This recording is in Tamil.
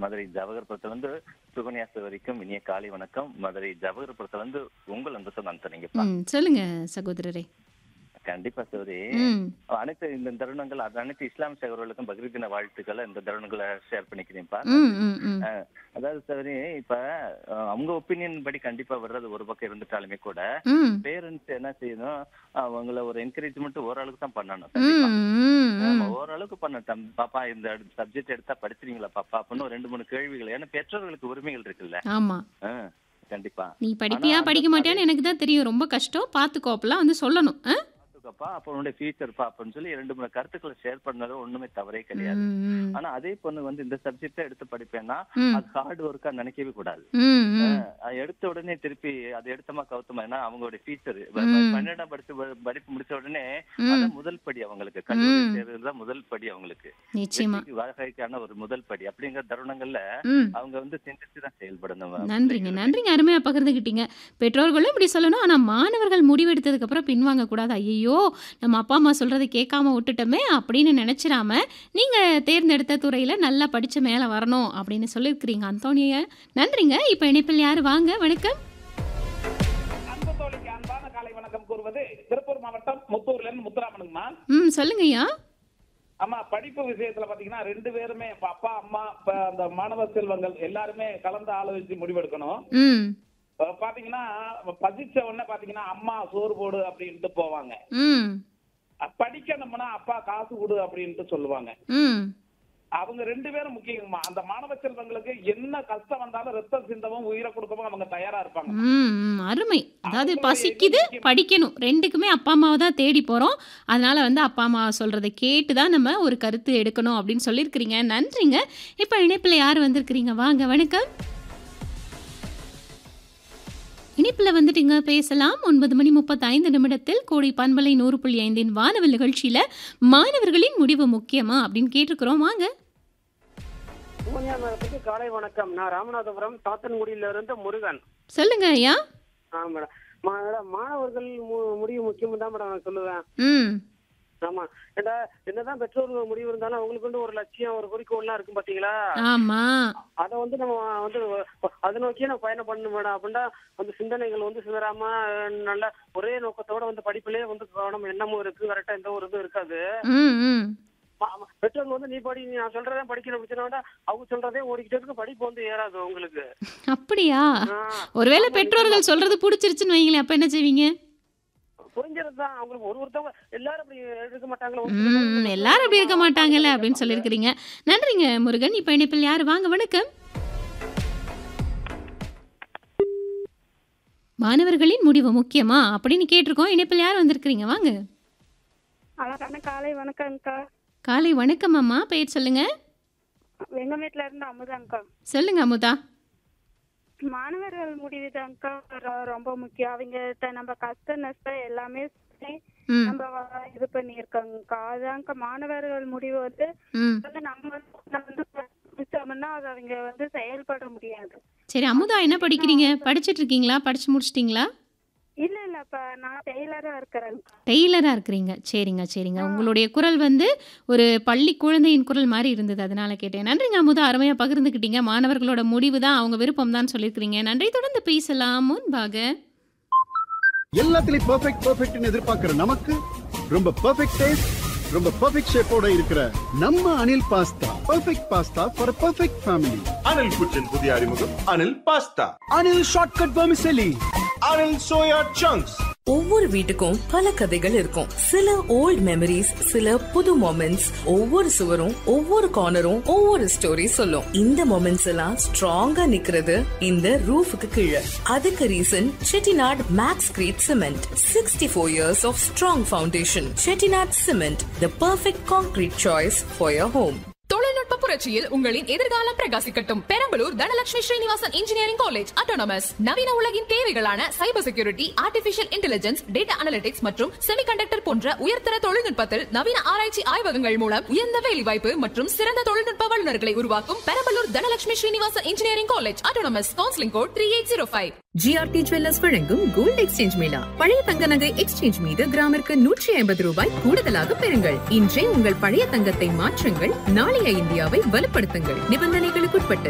மதுரை ஜவஹர்புரத்துல இருந்து சுகன்யாசு வரைக்கும் இனிய காலை வணக்கம் மதுரை ஜவஹர்புரத்துல இருந்து உங்கள் அன்பு சொன்ன அந்தனிங்கப்பா ம் சொல்லுங்க சகோதரரே கண்டிப்பா சோரி ம் அனைத்து இந்த தருணங்கள் அது அனைத்து இஸ்லாம் சகோதரர்களுக்கும் பக்ரீத் தின வாழ்த்துக்களை இந்த தருணங்களை ஷேர் பண்ணிக்கிறேன்ப்பா ம் ம் ம் அஹ், அதாவது சரி இப்ப அஹ், அவங்க ஒப்பீனியன் படி கண்டிப்பா வர்றது ஒரு பக்கம் இருந்துட்டாலுமே கூட ம் பேரண்ட்ஸ் என்ன செய்யணும் அவங்கள ஒரு என்கரேஜ்மெண்ட் ஓரளவுக்கு தான் பண்ணணும் ம் கண்டிப்பா. ம் ஆமா, ம் ஓரளவுக்கு பண்ணட்டும் பாப்பா இந்த சப்ஜெக்ட் எடுத்தா படிச்சிருங்களா பாப்பா அப்படின்னு ஒரு ரெண்டு மூணு கேள்விகள் ஏன்னா பெற்றோர்களுக்கு உரிமைகள் இருக்குல்ல ஆமா ஆ, கண்டிப்பா நீ படிப்பியா ஆனா படிக்க அந்த- மாட்டியான்னு எனக்கு தான் தெரியும் ரொம்ப கஷ்டம் பார்த்துக்கோ அப்பெல்லாம் வந்து சொல்லணும் ஆ? பாத்துக்கப்பா அப்ப உன்னுடைய ஃபியூச்சர் பா அப்படின்னு சொல்லி ரெண்டு மூணு கருத்துக்களை ஷேர் பண்ணது ஒண்ணுமே தவறே கிடையாது ம், ம், ஆனா அதே பொண்ணு வந்து இந்த சப்ஜெக்ட எடுத்து படிப்பேன்னா ம், அது ஹார்ட் ஒர்க்கா நினைக்கவே கூடாது ம், ம். அது எடுத்த உடனே திருப்பி அது எடுத்தமா கவுத்தமா ஏன்னா அவங்களுடைய ஃபியூச்சர் ம். பன்னெண்டாம் படிச்சு ப- படிப்பு முடிச்ச உடனே ம். அதான் முதல் படி அவங்களுக்கு கல்லூரி ம். சேர்றதுதான் முதல் படி அவங்களுக்கு நிச்சயமா வெற்றிக்கு வாழ்க்கைக்கான ஒரு முதல் படி அப்படிங்கிற தருணங்கள்ல ம் அவங்க வந்து சிந்திச்சு தான் செயல்படணும் நன்றிங்க நன்றிங்க அருமையா பகிர்ந்துக்கிட்டீங்க பெற்றோர்களும் இப்படி சொல்லணும் ஆனா மாணவர்கள் முடிவெடுத்ததுக்கு அப்புறம் பின்வாங்க கூடாது ஐயோ நம்ம அப்பா அம்மா சொல்றதை கேட்காம விட்டுட்டோமே அப்படின்னு நினைச்சிராம நீங்க தேர்ந்தெடுத்த துறையில நல்லா படிச்சு மேல வரணும் அப்படின்னு சொல்லியிருக்கிறீங்க அந்தோனிய நன்றிங்க இப்ப இணைப்பில் யாரு வாங்க வணக்கம் அன்பு தோழிக்கு அன்பான காலை வணக்கம் கூறுவது திருப்பூர் மாவட்டம் முத்தூர்ல இருந்து முத்துராமனுங்கம்மா ம் சொல்லுங்க ஐயா ஆமா படிப்பு விஷயத்துல பாத்தீங்கன்னா ரெண்டு பேருமே இப்ப அப்பா அம்மா இப்ப அந்த மாணவ செல்வங்கள் எல்லாருமே கலந்து ஆலோசிச்சு முடிவெடுக்கணும் ம் அஹ் பாத்தீங்கன்னா பதிச்ச உடனே பாத்தீங்கன்னா அம்மா சோறு போடு அப்படின்ட்டு போவாங்க ம் அஹ் படிக்கணும்னா அப்பா காசு கொடு அப்படின்ட்டு சொல்லுவாங்க ம் அவங்க ரெண்டு பேரும் முக்கியமா அந்த மாணவ செல்வங்களுக்கு என்ன கஷ்டம் வந்தாலும் ரத்தம் சிந்தவும் உயிரை கொடுக்கவும் அவங்க தயாரா இருப்பாங்க ம், ம், அருமை அதாவது பசிக்குது படிக்கணும் ரெண்டுக்குமே அப்பா அம்மாவை தான் தேடி போகிறோம் அதனால வந்து அப்பா அம்மா சொல்கிறத கேட்டு தான் நம்ம ஒரு கருத்து எடுக்கணும் அப்படின்னு சொல்லியிருக்கிறீங்க நன்றிங்க இப்போ இணைப்பில் யார் வந்திருக்கிறீங்க வாங்க வணக்கம் இணைப்பில் வந்துட்டுங்க பேசலாம் ஒன்பது மணி முப்பத்தைந்து நிமிடத்தில் கோடி பண்பலை நூறு புள்ளி ஐந்தின் வானவல் நிகழ்ச்சியில் மாணவர்களின் முடிவு முக்கியமா அப்படின்னு கேட்டிருக்கிறோம் வாங்க பூனியா மேடத்துக்கு காலை வணக்கம் நான் ராமநாதபுரம் சாத்தன்குடியில இருந்து முருகன் சொல்லுங்க ஐயா ஆ மேடம் மேடம் மாணவர்கள் மு- முடிவு முக்கியம் தான் மேடம் நான் சொல்லுவேன் ம் ஆமா ஏண்டா என்னதான் பெற்றோர்கள் முடிவு இருந்தாலும் அவங்களுக்கு வந்து ஒரு லட்சியம் ஒரு குறிக்கோள்லாம் இருக்கும் பாத்தீங்களா ஆமாம் அதை வந்து நம்ம வந்து அதை நோக்கியே நம்ம பயணம் பண்ணணும் மேடம் அப்படின்னா அந்த சிந்தனைகள் வந்து சிதறாம அஹ், நல்ல ஒரே நோக்கத்தோட வந்து படிப்புலயே வந்து கவனம் எண்ணமும் இருக்கு கரெக்டா எந்த ஒரு இதுவும் இருக்காது ம் ம் ஆமா. பெற்றோர்கள் வந்து நீ படி நீ நான் சொல்றதே படிக்கணும் அப்படின்னா அவங்க சொல்றதே ஓடிக்கிட்டே இருக்கு படிப்பு வந்து ஏறாது உங்களுக்கு அப்படியா ஆ. ஒருவேளை ஆமா, பெற்றோர்கள் சொல்றது பிடிச்சிருச்சுன்னு வைங்களேன் அப்ப என்ன செய்வீங்க புரிஞ்சது தான் அவங்களுக்கு ஒரு ஒருத்தவங்க எல்லாரும் அப்படி இருக்க மாட்டாங்களா ம் எல்லாரும் அப்படி இருக்க மாட்டாங்கல்ல அப்படின்னு சொல்லியிருக்கிறீங்க நன்றிங்க முருகன் இப்ப இணைப்பில் யார் வாங்க வணக்கம் மாணவர்களின் முடிவு முக்கியமா அப்படின்னு கேட்டிருக்கோம் இணைப்பில் யார் வந்திருக்கிறீங்க வாங்க அழகான காலை வணக்கம்க்கா காலை வணக்கம் அம்மா பெயர் சொல்லுங்க எங்க வீட்ல இருந்து அமுதாங்க்கா சொல்லுங்க அமுதா மாணவர்கள் முடிவுதாங்க்கா ரொ- ரொம்ப முக்கியம் அவங்க த- நம்ம கஷ்ட நஷ்டம் எல்லாமே சொல்லி ம் நம்ம வ- இது பண்ணியிருக்காங்கக்கா அதாங்க்கா மாணவர்கள் முடிவு வந்து ம் வந்து நம்ம வந்து வந்து படிச்சோம்னா அது அவங்க வந்து செயல்பட முடியாது சரி அமுதா என்ன படிக்கிறீங்க படிச்சிட்டு இருக்கீங்களா படிச்சு முடிச்சிட்டீங்களா இல்ல இல்ல இப்ப நான் டெய்லரா இருக்கிறேன்க்கா டெய்லராக இருக்கிறீங்க சரிங்க சரிங்க உங்களுடைய குரல் வந்து ஒரு பள்ளி குழந்தையின் குரல் மாதிரி இருந்தது அதனால கேட்டேன் நன்றிங்க அமுதா அருமையாக பகிர்ந்துக்கிட்டீங்க மாணவர்களோட முடிவு தான் அவங்க விருப்பம் தான் சொல்லியிருக்கிறீங்க நன்றி தொடர்ந்து பேசலாம் முன்பாக எல்லாத்துலயும் பெர்ஃபெக்ட் பெர்ஃபெக்ட்னு எதிர்பார்க்கிற நமக்கு ரொம்ப பெர்ஃபெக்ட் டேஸ்ட் ரொம்ப பெர்ஃபெக்ட் ஷேப்போட இருக்கிற நம்ம Anil pasta perfect pasta for perfect family Anil kitchen புதிய அறிமுகம் Anil pasta Anil shortcut vermicelli Anil soya chunks ஒவ்வொரு வீட்டுக்கும் பல கதைகள் இருக்கும் சில ஓல்ட் மெமரிஸ் சில புது மொமெண்ட்ஸ் ஒவ்வொரு சுவரும் ஒவ்வொரு கார்னரும் ஒவ்வொரு ஸ்டோரி சொல்லும் இந்த மொமெண்ட்ஸ் எல்லாம் ஸ்ட்ராங்கா நிக்கிறது இந்த ரூஃபுக்கு கீழே அதுக்கு reason Chettinad maxcrete cement sixty four years of strong foundation Chettinad cement the perfect concrete choice for your home தொழில்நுட்ப புரட்சியில் உங்களின் எதிர்காலம் பிரகாசிக்கட்டும் Perambalur Dhanalakshmi Srinivasan engineering college autonomous நவீன உலகின் தேவைகளான cyber security artificial intelligence data analytics மற்றும் செமிகண்டக்டர் போன்ற உயர்தர தொழில்நுட்பத்தில் நவீன ஆராய்ச்சி ஆய்வகங்கள் மூலம் உயர்ந்த வேலைவாய்ப்பு மற்றும் சிறந்த தொழில்நுட்ப வல்லுநர்களை உருவாக்கும் Perambalur Dhanalakshmi Srinivasan engineering college autonomous counselling code three eight zero five GRT jewellers வழங்கும் கோல்ட் எக்ஸ்சேஞ்ச் மேளா பழைய தங்க நகை எக்ஸ்சேஞ்ச் மீது கிராமிற்கு நூற்றி ஐம்பது ரூபாய் கூடுதலாக பெறுங்கள் இன்றே உங்கள் பழைய தங்கத்தை மாற்றுங்கள் நாளைய இந்தியாவை வலுப்படுத்துங்கள் நிபந்தனைகளுக்குட்பட்டது